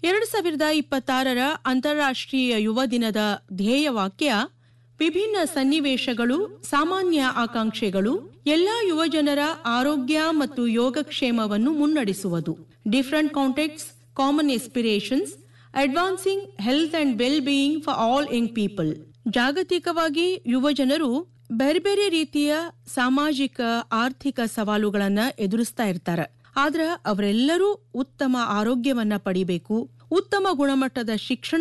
ಎರಡು ಸಾವಿರದ ಇಪ್ಪತ್ತಾರರ ಅಂತಾರಾಷ್ಟ್ರೀಯ ಯುವ ದಿನದ ಧ್ಯೇಯವಾಕ್ಯ ವಿಭಿನ್ನ ಸನ್ನಿವೇಶಗಳು ಸಾಮಾನ್ಯ ಆಕಾಂಕ್ಷೆಗಳು ಎಲ್ಲಾ ಯುವಜನರ ಆರೋಗ್ಯ ಮತ್ತು ಯೋಗಕ್ಷೇಮವನ್ನು ಮುನ್ನಡೆಸುವುದು different contexts common aspirations advancing health and well being for all young people ಜಾಗತಿಕವಾಗಿ ಯುವಜನರು ಬೇರೆ ಬೇರೆ ರೀತಿಯ ಸಾಮಾಜಿಕ ಆರ್ಥಿಕ ಸವಾಲುಗಳನ್ನ ಎದುರಿಸ್ತಾ ಇರ್ತಾರೆ ಆದ್ರ ಅವರೆಲ್ಲರೂ ಉತ್ತಮ ಆರೋಗ್ಯವನ್ನ ಪಡಿಬೇಕು ಉತ್ತಮ ಗುಣಮಟ್ಟದ ಶಿಕ್ಷಣ